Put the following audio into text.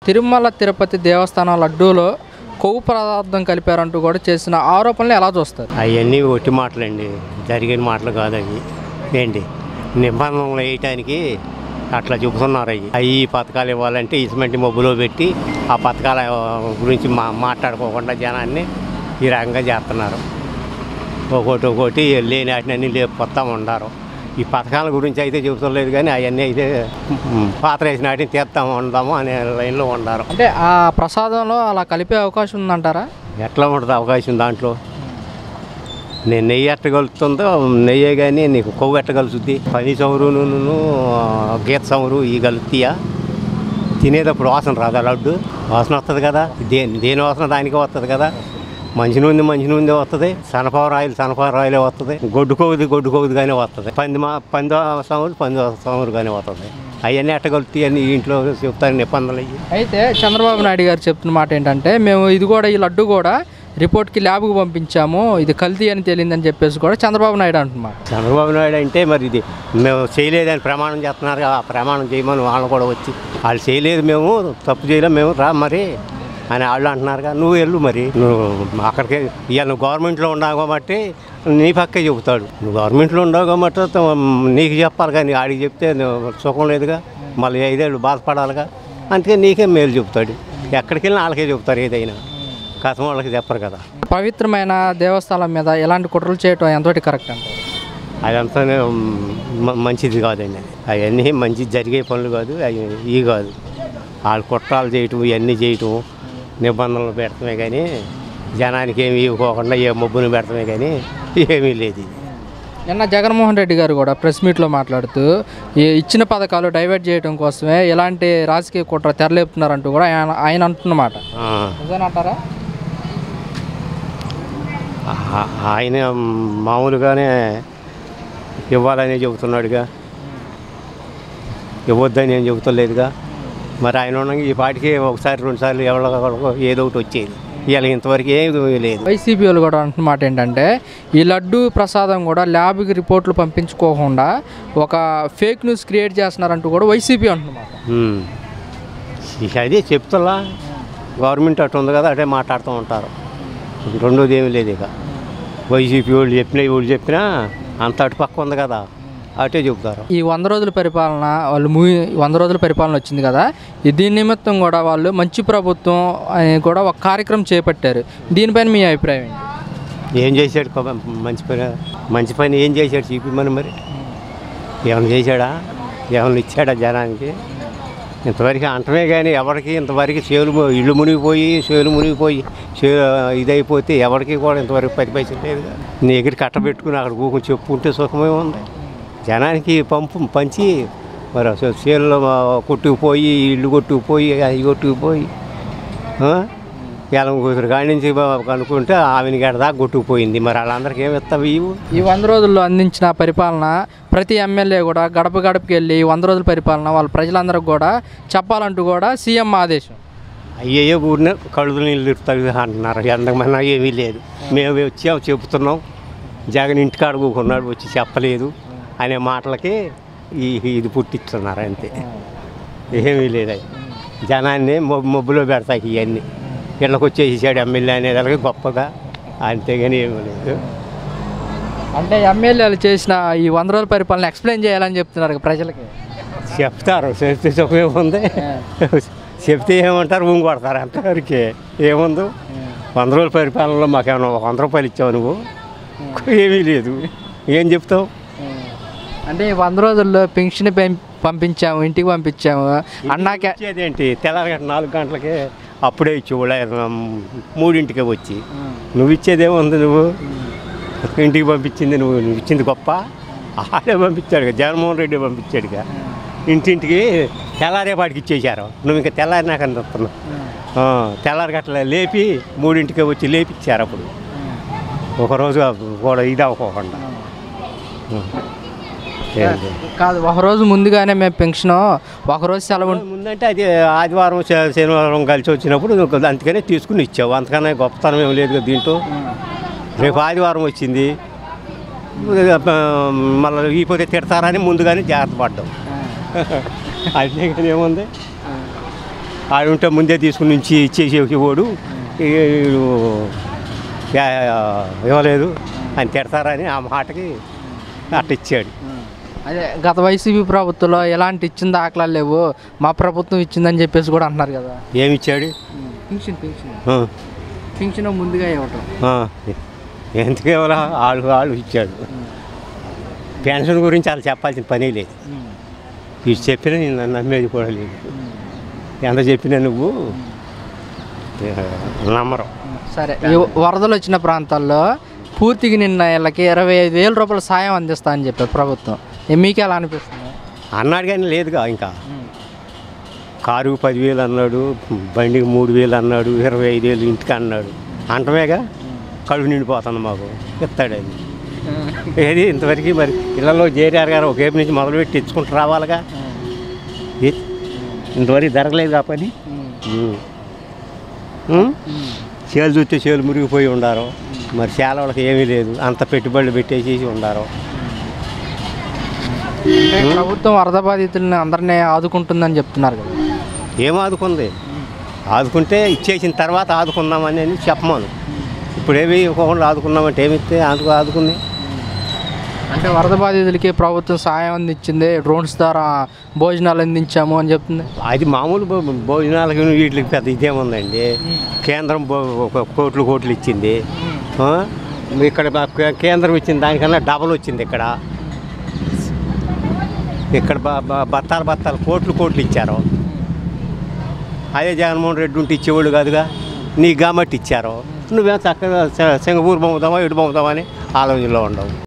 తిరుమల తిరుపతి దేవస్థానం లడ్డూలో కొవ్వు పదార్థం కలిపారంటూ కూడా చేసిన ఆరోపణలు ఎలా చూస్తారు అవన్నీ ఒట్టి మాటలండి జరిగిన మాటలు కాదు అవి ఏంటి నిబంధనలు వేయటానికి అట్లా చెబుతున్నారు అవి అవి పథకాలు ఇవ్వాలంటే ఇసుమంటి మబ్బులో పెట్టి ఆ పథకాల గురించి మా మాట్లాడుకోకుండా జనాన్ని ఈ రకంగా చేస్తున్నారు ఒకటి ఒకటి లేని వాటిని లేపుకొస్తా ఉండారు ఈ పథకాల గురించి అయితే చెబుతలేదు కానీ అవన్నీ అయితే మ్, పాత్ర వేసిన వాటిని తీస్తాము ఉందాము అనే లైన్లో ఉండారు అంటే ఆ ప్రసాదంలో అలా కలిపే అవకాశం ఉందంటారా ఎట్లా ఉంటుంది అవకాశం దాంట్లో నేను నెయ్యి ఎట్ట కలుపుతుందో నెయ్యే కానీ నీకు కొవ్వు ఎట్ట కలుసుద్ది పని చమురును గీత చమురు ఈ కలుపుతీయా తినేటప్పుడు వాసన రాదా లడ్డు వాసన వస్తుంది కదా దేని దేని వాసన దానికే వస్తుంది కదా మంచి నూనె మంచి నూనె వస్తుంది సనపవర్ ఆయిల్ సనపవర్ ఆయిలే వస్తుంది గొడ్డు కొవ్వుది గొడ్డు కొవ్వుదిగానే వస్తుంది పంది మా పంది సమురు పంది సమురుగానే వస్తుంది అవన్నీ ఎట్ట కలుపుతాయి అని ఇంట్లో చెప్తాను నిబంధనలు అయ్యి అయితే చంద్రబాబు నాయుడు గారు చెప్తున్న మాట ఏంటంటే మేము ఇది కూడా ఈ లడ్డు కూడా రిపోర్ట్కి ల్యాబ్కి పంపించాము ఇది కల్తీ అని తేలిందని చెప్పేసి కూడా చంద్రబాబు నాయుడు అంటున్నారు చంద్రబాబు నాయుడు అంటే మరి ఇది మేము చేయలేదని ప్రమాణం చేస్తున్నారు కదా, ఆ ప్రమాణం చేయమని వాళ్ళు కూడా వచ్చి వాళ్ళు చేయలేదు మేము తప్పు చేయలేము మేము రా మరి అని వాళ్ళు అంటున్నారుగా నువ్వు వెళ్ళు మరి నువ్వు అక్కడికి ఇవాళ నువ్వు గవర్నమెంట్లో ఉన్నావు కాబట్టి నీ పక్కే చెబుతాడు నువ్వు గవర్నమెంట్లో ఉండవు కాబట్టి త- నీకు చెప్పాలి కానీ ఆడికి చెప్తే నువ్వు సుఖం లేదుగా మళ్ళీ ఐదేళ్ళు బాధపడాలిగా అందుకే నీకే మేలు చెబుతాడు ఎక్కడికి వెళ్ళినా వాళ్ళకే చెబుతారు ఏదైనా కథం వాళ్ళకి చెప్పరు కదా పవిత్రమైన దేవస్థానం మీద ఎలాంటి కుట్రలు చేయటం ఎంతటి కరెక్ట్ అంటారు అదంతా మ- మంచిది కాదండి అవన్నీ మంచి జరిగే పనులు కాదు అవి ఇవి కాదు వాళ్ళు కుట్రాలు చేయటం ఇవన్నీ చేయటం నిబంధనలు పెడతామే కానీ జనానికి ఏమి ఇవ్వకోకుండా ఏ మబ్బును పెడతామే కానీ ఏమీ లేదు ఇది నిన్న జగన్మోహన్ రెడ్డి గారు కూడా ప్రెస్ మీట్లో మాట్లాడుతూ ఈ ఇచ్చిన పథకాలు డైవర్ట్ చేయడం కోసమే ఎలాంటి రాజకీయ కుట్ర తెరలేపుతున్నారంటూ కూడా ఆయన ఆయన అంటున్నమాట ఆ, నిజానంటారా ఆ- ఆయన మామూలుగానే ఇవ్వాలని చెబుతున్నాడుగా ఇవ్వద్దని ఏం చెబుతలేదుగా మరి ఆయన ఉండగా ఈ పాటికి ఒకసారి రెండుసార్లు ఎవరో ఏదో ఒకటి వచ్చేది ఇవాళ ఇంతవరకు ఏమీ లేదు వైసీపీ వాళ్ళు కూడా అంటున్నమాట ఏంటంటే ఈ లడ్డు ప్రసాదం కూడా ల్యాబ్కి రిపోర్ట్లు పంపించుకోకుండా ఒక ఫేక్ న్యూస్ క్రియేట్ చేస్తున్నారంటూ కూడా వైసీపీ అంటున్నమాట ఉమ్. ఇక అదే చెప్తున్నా గవర్నమెంట్ అటు ఉంది కదా అటే మాట్లాడుతూ ఉంటారు రెండోది ఏమీ లేదు ఇక వైసీపీ వాళ్ళు చెప్పినా వాళ్ళు చెప్పినా అంత అటు పక్క ఉంది కదా అటే చెబుతారు ఈ వంద రోజుల పరిపాలన వాళ్ళు మూవీ వంద రోజుల పరిపాలన వచ్చింది కదా ఈ దీని నిమిత్తం కూడా వాళ్ళు మంచి ప్రభుత్వం అని కూడా ఒక కార్యక్రమం చేపట్టారు దీనిపైన మీ అభిప్రాయం ఏంటి ఏం చేశాడు కొ- మంచి పని మంచి పని ఏం చేశాడు చూపిమని మరి ఏమైనా చేశాడా ఏమైనా ఇచ్చాడా జనానికి ఇంతవరకు అంటమే కానీ ఎవరికి ఇంతవరకు చేలు ము- ఇల్లు మునిగిపోయి చేలు మునిగిపోయి చే ఇదైపోతే ఎవరికి కూడా ఇంతవరకు పది పైసలు లేదు నీ ఎగిరి కట్ట పెట్టుకుని అక్కడ కూకుని చెప్పుకుంటే సుఖమే ఉంది జనానికి పంపు పంచి మరి అసలు చేనులో కొట్టుకుపోయి ఇల్లు కొట్టుకుపోయి అవి కొట్టుకుపోయి ఆ? ఎలం కూతురు కాడి నుంచి కనుక్కుంటే ఆమెని గడ దాకా కొట్టుకుపోయింది మరి వాళ్ళందరికీ ఏమి ఇస్తావు ఇవ్వు ఈ వంద రోజుల్లో అందించిన పరిపాలన ప్రతి ఎమ్మెల్యే కూడా గడప గడపకి వెళ్ళి ఈ వంద రోజుల పరిపాలన వాళ్ళ ప్రజలందరికీ కూడా చెప్పాలంటూ కూడా సీఎం ఆదేశం అయ్యయ్యో ఊరినే కళ్ళు నీళ్ళు ఇరుతాయి అంటున్నారు ఎంతమంది ఏమీ లేదు మేము వచ్చాము చెబుతున్నాం జగన్ ఇంటికాడ కూకున్నాడు వచ్చి చెప్పలేదు అనే మాటలకి ఈ ఇది పుట్టిస్తున్నారు అంతే ఏమీ లేదు అది జనాన్ని మొబ్బు మొబ్బులో పెడతాయి ఇవన్నీ ఇళ్ళకి వచ్చేసాడు ఎమ్మెల్యే అనేదానికి గొప్పగా అంతేగాని ఏమీ లేదు అంటే ఎమ్మెల్యేలు చేసిన ఈ వంద రోజుల పరిపాలన ఎక్స్ప్లెయిన్ చేయాలని చెప్తున్నారు కదా ప్రజలకి చెప్తారు చెప్తే సుఖం ఏముంది చెప్తే ఏమంటారు ఊంగు కొడతారు అంతవరకే ఏముంది వంద రోజుల పరిపాలనలో మాకేమైనా ఒక వంద రూపాయలు ఇచ్చావు నువ్వు ఏమీ లేదు ఏం చెప్తావు అంటే ఈ వంద రోజుల్లో పెన్షన్ పెం- పంపించాము ఇంటికి పంపించాము అన్నాకే ఇచ్చేదేంటి తెల్లారగంట నాలుగు గంటలకే అప్పుడే ఇచ్చేవాళ్ళు మూడింటికే వచ్చి నువ్వు ఇచ్చేదేముంది నువ్వు ఇంటికి పంపించింది నువ్వు నువ్వు ఇచ్చింది గొప్ప ఆడే పంపించాడు జగన్మోహన్ రెడ్డి పంపించాడుగా ఇంటింటికి తెల్లారేపాటికి ఇచ్చేశారు నువ్వు ఇంకా తెల్లారినాక వస్తున్నావు తెల్లారి గట్ల లేపి మూడింటికే వచ్చి లేపిచ్చారు అప్పుడు ఒకరోజు కూడా ఇది అవ్వకోకుండా ఏంటి? కాదు ఒక రోజు ముందుగానే మేము పెన్షన్ ఒక రోజు సెలవు ఉం- ముందంటే అది ఆదివారం శ- శనివారం కలిసి వచ్చినప్పుడు నువ్వు అందుకనే తీసుకుని ఇచ్చావు అంతకన్నా గొప్పతనం ఏం లేదు కదా దీంట్లో రేపు ఆదివారం వచ్చింది మళ్ళీ ఈపోతే తిడతారని ముందుగానే జాగ్రత్త పడ్డాం అంతే కానీ ఏముంది ఆడు ఉంటే ముందే తీసుకుని నుంచి ఇచ్చేసేవాడు ఈడు యా- ఇవ్వలేదు అని తిడతారని ఆ మాటకి అట్ట ఇచ్చాడు అదే గత వైసీపీ ప్రభుత్వంలో ఎలాంటి ఇచ్చిన దాఖలాలు లేవు మా ప్రభుత్వం ఇచ్చిందని చెప్పేసి కూడా అంటున్నారు కదా ఏమి ఇచ్చాడు పింఛన్ పింఛన్ ఆ, పింఛన్ ముందుగా ఇవ్వటం ఆ, ఎందుకు ఇవ్వాలా వాళ్ళు వాళ్ళు ఇచ్చాడు పెన్షన్ గురించి వాళ్ళు చెప్పాల్సిన పని లేదు ఇది చెప్పినా నేను నన్ను నమ్మేది కూడా లేదు ఎంత చెప్పినా నువ్వు ఏ, నమ్మరు సరే ఈ వరదలు వచ్చిన ప్రాంతాల్లో పూర్తిగా నిన్న వీళ్ళకి ఇరవై ఐదు వేల రూపాయల సాయం అందిస్తా అని చెప్పారు ప్రభుత్వం ఏ మీకు ఎలా అనిపిస్తుంది అన్నాడు కానీ లేదుగా ఇంకా కారుకు పదివేలు అన్నాడు బండికి మూడు వేలు అన్నాడు ఇరవై ఐదు వేలు ఇంటికి అన్నాడు అంటమేగా కడుపు నిండిపోతుంది మాకు ఇస్తాడు అది ఏది ఇంతవరకు మరి ఇళ్లలో జేఆర్ గారు ఒక వైపు నుంచి మొదలుపెట్టి తెచ్చుకుంటూ రావాలిగా ఏ- ఇంతవరకు జరగలేదు ఆ పని ఉం. ఉం? చేలు చూస్తే చేలు మురిగిపోయి ఉండారు మరి చాలా వాళ్ళకి ఏమీ లేదు అంత పెట్టుబడులు పెట్టేసేసి ఉండారు అంటే ప్రభుత్వం వరద బాధితులను అందరినీ ఆదుకుంటుందని చెప్తున్నారు కదా ఏం ఆదుకుంది ఆదుకుంటే ఇచ్చేసిన తర్వాత ఆదుకుందామని అని చెప్పమను ఇప్పుడు ఏమి ఇవ్వకుండా ఆదుకున్నామంటే ఏమి ఇస్తే ఆదుకు ఆదుకుంది అంటే వరద బాధితులకి ప్రభుత్వం సాయం అందించింది డ్రోన్స్ ద్వారా భోజనాలు అందించాము అని చెప్తుంది అది మామూలు భో- భోజనాలకు వీటికి పెద్ద ఇదేముందండి కేంద్రం భో- ఒక కోట్లు కోట్లు ఇచ్చింది ఆ? ఇక్కడ మా కే- కేంద్రం ఇచ్చిన దానికన్నా డబల్ వచ్చింది ఇక్కడ ఇక్కడ బ- బ- బత్తాలు బత్తాలు కోట్లు కోట్లు ఇచ్చారు అదే జగన్మోహన్ రెడ్డి ఉంటే ఇచ్చేవాళ్ళు కాదుగా నీ గామట్టి ఇచ్చారు నువ్వేం చక్కగా సింగపూర్ పంపుతావా ఇటు పంపుతావా అని ఆలోచనలో ఉండవు